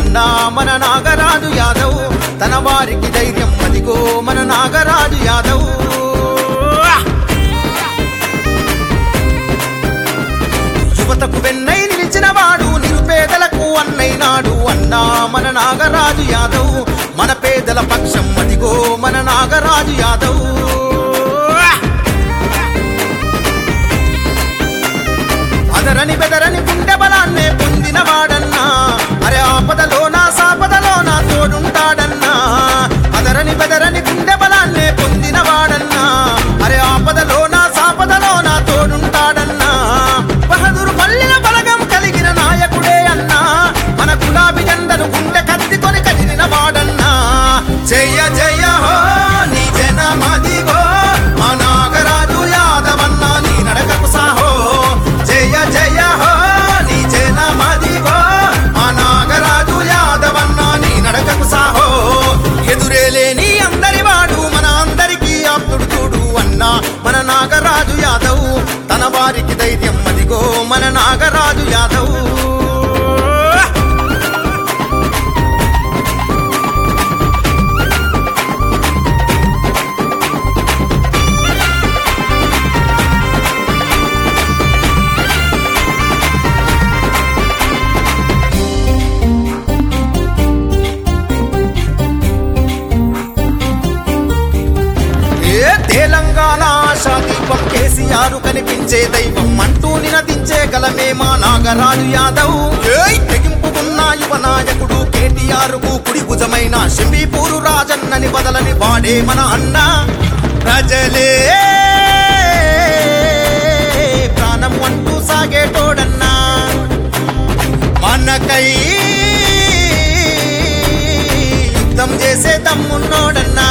అన్నా మన నాగరాజు యాదవ్ తన వారికి ధైర్యం అదిగో మన నాగరాజు యాదవ్ యువతకు వెన్నై నిలిచిన వాడు నిరుపేదలకు అన్నైనాడు అన్నా మన నాగరాజు యాదవ్ మన పేదల పక్షం అదిగో మన నాగరాజు యాదవ్ అదరని బెదరని గుండె బలాన్నే పొందిన వాడన్నా అరే ఆపదలో నా సాపదలో నా తోడుంటాడన్నా అదరని బెదరని గుండె బలాన్నే పొందిన వాడన్నా అరే ఆపదలో నా సాపదలో నా తోడుంటాడన్నా బహదూరు పల్లెల బలగం కలిగిన నాయకుడే అన్నా మన గులాబీ జెండను గుండె కత్తికొని కదిలిన వాడన్నా జయ జయ హో నీ జనమదిగో మా నాగరాజు యాదవన్న నీ నడకకు సాహో జయ జయ హో నీ జనమదిగో మా నాగరాజు యాదవన్న నీ నడకకు సాహో ఎదురే లేని అందరి వాడు మన అందరికీ ఆప్తుడు చూడు అన్నా మన నాగరాజు యాదవ్ తన వారికి ధైర్యం అదిగో మన నాగరాజు యాదవ్ ఏ తెలంగాణ ఆశా దీపం కేసీఆర్ కనిపించే దైవం అంటూ నినదించే గలమే మా నాగరాజు యాదవ్ ఏయ్ తెగింపుకున్న యువ నాయకుడు కేటీఆర్ కు కుడి భుజమైన షింబీపూరు రాజన్నని వదలని వాడే మన అన్న ప్రజలే ప్రాణం అంటూ సాగేటోడన్నా మనకై యుద్ధం చేసే తమ్మున్నోడన్నా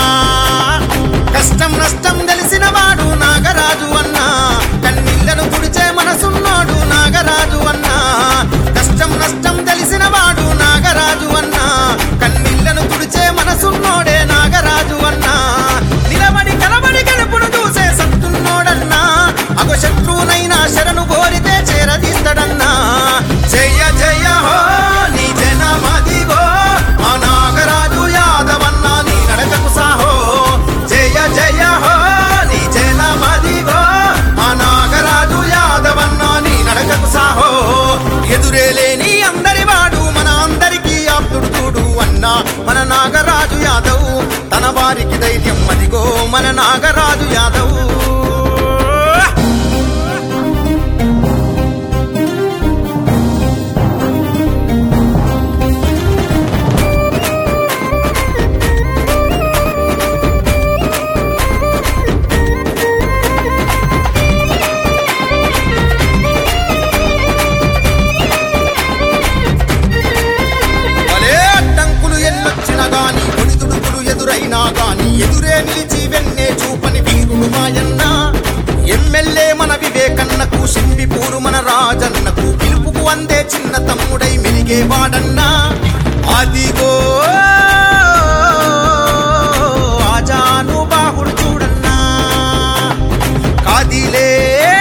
కష్టం నష్టం తెలిసిన వాడు నాగరాజు అన్నా కన్నీళ్లను తుడిచే మనసున్నోడు నాగరాజు అన్నా కష్టం నష్టం తెలిసిన వాడు నాగరాజు అన్నా కన్నీళ్లను తుడిచే మనసున్నోడే నాగరాజు అన్నా నిలబడి కలబడి గడుపును చూసే సత్తున్నోడన్నా అగో శత్రువునైనా శరణు కోరితే చేరదీస్తాడన్నా జయ జయ హో నీ జనమదిగో మా నాగరాజు యాదవన్న నీ నడకకు సాహో జయ జయ హో నీ జనమదిగో మా నాగరాజు యాదవన్న నీ నడకకు సాహో ఎదురే లేని అందరి వాడు మన అందరికీ ఆప్తుడు చూడు అన్నా మన నాగరాజు యాదవ్ తన వారికి ధైర్యం అదిగో మన నాగరాజు యాదవ్ భలే అడ్డంకులు ఎన్నొచ్చినా గాని ఒడిదుడుకులు ఎదురైనా గాని ఎదురే నిలిచి వెన్నే చూపని వీరుడు మాయన్న ఎమ్మెల్యే మన వివేకన్నకు సింబిపూరు మన రాజన్నకు పిలుపుకు అందే చిన్న తమ్ముడై మెలిగే వాడన్నా అదిగో ఆజాను బాహుడు చూడన్నా కాదిలే